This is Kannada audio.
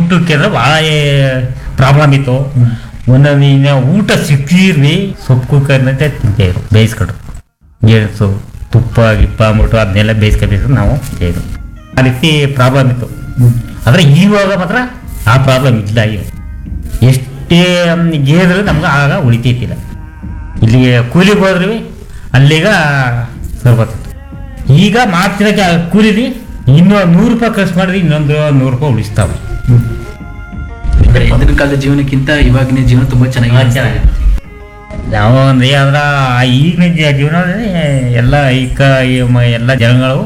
ಊಟಕ್ಕೆ ಅಂದ್ರೆ ಭಾಳ ಪ್ರಾಬ್ಲಮ್ ಇತ್ತು ಒಂದೊಂದು ಇನ್ನು ಊಟ ಸಿಕ್ಕಿರ್ವಿ ಸೊಪ್ಪು ಕುಕ್ಕರ್ನಂತೆ ತಿಂತೇವ್ರು ಬೇಯಿಸ್ಕೊಂಡು ಗೆಣಸು ತುಪ್ಪ ಗಿಪ್ಪ ಅಂದ್ಬಿಟ್ಟು ಅದನ್ನೆಲ್ಲ ಬೇಯಿಸ್ಕೊಬೇಕು ನಾವು ತಿಂತೇವ್ರು ಆ ರೀತಿ ಪ್ರಾಬ್ಲಮ್ ಇತ್ತು ಆದರೆ ಇವಾಗ ಮಾತ್ರ ಆ ಪ್ರಾಬ್ಲಮ್ ಇಲ್ಲ ಈಗ ಎಷ್ಟೇ ಗೇದ್ರೆ ನಮ್ಗೆ ಆಗ ಉಳಿತೈತಿಲ್ಲ ಇಲ್ಲಿಗೆ ಕೂಲಿಗೆ ಹೋದ್ರಿ ಅಲ್ಲಿಗ ಸರ್ಬತ್ತಿತ್ತು ಈಗ ಮಾಡ್ತಿರೋಕೆ ಆ ಕೂಲಿಲಿ ಇನ್ನೂ ನೂರು ರೂಪಾಯಿ ಖರ್ಚು ಮಾಡಿದ್ರೆ ಇನ್ನೊಂದು ನೂರು ರೂಪಾಯಿ ಉಳಿಸ್ತಾವೆ ಅಂದ್ರೆ ಹಿಂದಿನ ಕಾಲದ ಜೀವನಕ್ಕಿಂತ ಇವಾಗಿನ ಜೀವನ ತುಂಬಾ ಚೆನ್ನಾಗಿ ಯಾವ ಅಂದ್ರೆ ಆದ್ರ ಈಗಿನ ಜೀವನದಲ್ಲಿ ಎಲ್ಲ ಈಗ ಎಲ್ಲ ಜನಗಳು